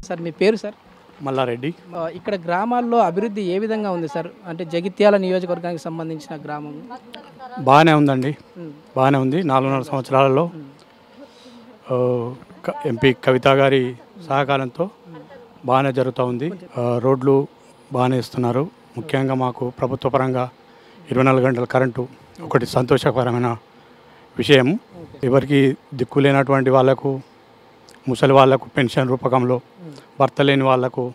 Sir మీ పేరు sir Mallareddy ఆ, ఇక్కడ గ్రామాల్లో అభివృద్ధి ఏ విధంగా ఉంది సార్ అంటే జగిత్యాల నియోజకవర్గానికి సంబంధించిన గ్రామం బాగానే ఉందండి ఉమ్. బాగానే ఉంది నాలుగున్నర సంవత్సరాలలో ఆ, క- ఎంపీ కవిత గారి సహకారంతో బాగానే జరుగుతూ ఉంది ఆ, రోడ్లు బాగానే ఇస్తున్నారు ముఖ్యంగా మాకు ప్రభుత్వ పరంగా ఇరవై నాలుగు గంటల కరెంటు ఒకటి సంతోషకరమైన విషయం ఎవరికి దిక్కు లేనటువంటి వాళ్ళకు ముసలి వాళ్ళకు పెన్షన్ రూపకంలో భర్త లేని వాళ్ళకు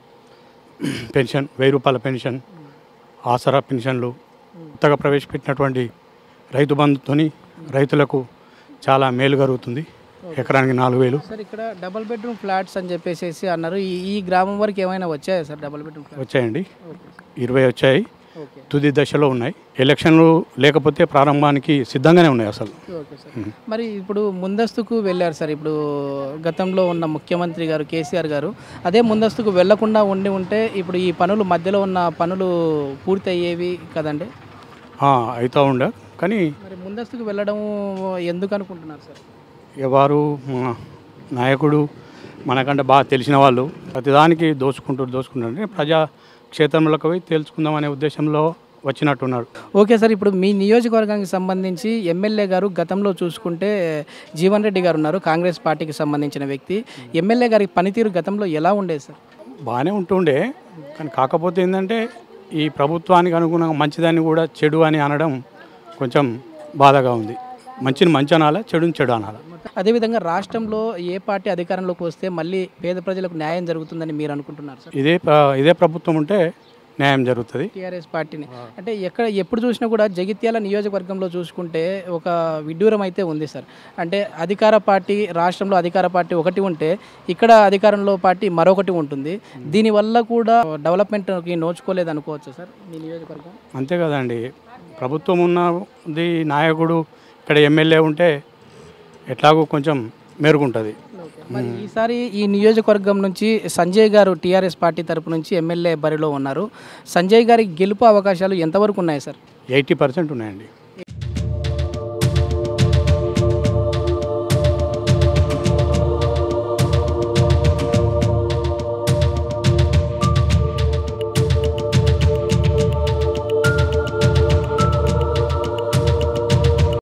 పెన్షన్ వెయ్యి రూపాయల పెన్షన్ ఆసరా పెన్షన్లు కొత్తగా ప్రవేశపెట్టినటువంటి రైతు బంధుతోని రైతులకు చాలా మేలు కలుగుతుంది ఎకరానికి నాలుగు వేలు సార్ ఇక్కడ డబుల్ బెడ్రూమ్ ఫ్లాట్స్ అని చెప్పేసి అన్నారు ఈ ఈ గ్రామం వరకు ఏమైనా వచ్చాయా సార్ డబుల్ బెడ్రూమ్ ఫ్లాట్స్ వచ్చాయండి ఓకే ఇరవై వచ్చాయి ఓకే తుది దశలో ఉన్నాయి ఎలక్షన్లు లేకపోతే ప్రారంభానికి సిద్ధంగానే ఉన్నాయి అసలు ఓకే సార్ మరి ఇప్పుడు ముందస్తుకు వెళ్ళారు సార్ ఇప్పుడు గతంలో ఉన్న ముఖ్యమంత్రి గారు కేసీఆర్ గారు అదే ముందస్తుకు వెళ్లకుండా ఉండి ఉంటే ఇప్పుడు ఈ పనులు మధ్యలో ఉన్న పనులు పూర్తి అయ్యేవి కదండి ఆ, అవుతూ ఉండే కానీ మరి ముందస్తుకు వెళ్ళడం ఎందుకు అనుకుంటున్నారు సార్ వారు మా నాయకుడు మనకంటే బాగా తెలిసిన వాళ్ళు ప్రతిదానికి దోచుకుంటూ దోచుకుంటారు ప్రజా క్షేత్రంలోకి పోయి తేల్చుకుందాం అనే ఉద్దేశంలో వచ్చినట్టున్నాడు ఓకే సార్ ఇప్పుడు మీ నియోజకవర్గానికి సంబంధించి ఎమ్మెల్యే గారు గతంలో చూసుకుంటే జీవన్ రెడ్డి గారు ఉన్నారు కాంగ్రెస్ పార్టీకి సంబంధించిన వ్యక్తి ఎమ్మెల్యే గారి పనితీరు గతంలో ఎలా ఉండేది సార్ బాగానే ఉంటుండే కానీ కాకపోతే ఏంటంటే ఈ ప్రభుత్వానికి అనుగుణంగా మంచిదాన్ని కూడా చెడు అని అనడం కొంచెం బాధగా ఉంది మంచిని మంచి అనాలా చెడుని చెడు అనాలా అదేవిధంగా రాష్ట్రంలో ఏ పార్టీ అధికారంలోకి వస్తే మళ్ళీ పేద ప్రజలకు న్యాయం జరుగుతుందని మీరు అనుకుంటున్నారు సార్ ఇదే ప్ర- ఇదే ప్రభుత్వం ఉంటే న్యాయం జరుగుతుంది టీఆర్ఎస్ పార్టీని అంటే ఎక్కడ ఎప్పుడు చూసినా కూడా జగిత్యాల నియోజకవర్గంలో చూసుకుంటే ఒక విడ్డూరం అయితే ఉంది సార్ అంటే అధికార పార్టీ రాష్ట్రంలో అధికార పార్టీ ఒకటి ఉంటే ఇక్కడ అధికారంలో పార్టీ మరొకటి ఉంటుంది దీనివల్ల కూడా డెవలప్మెంట్కి నోచుకోలేదు అనుకోవచ్చు సార్ మీ నియోజకవర్గం అంతే కదండి ప్రభుత్వం ఉన్నది నాయకుడు ఇక్కడ ఎమ్మెల్యే ఉంటే ఎట్లాగో కొంచెం మెరుగుంటుంది మరి ఈసారి ఈ నియోజకవర్గం నుంచి సంజయ్ గారు టీఆర్ఎస్ పార్టీ తరపు నుంచి ఎమ్మెల్యే బరిలో ఉన్నారు సంజయ్ గారి గెలుపు అవకాశాలు ఎంతవరకు ఉన్నాయి సార్ ఎయిటీ పర్సెంట్ ఉన్నాయండి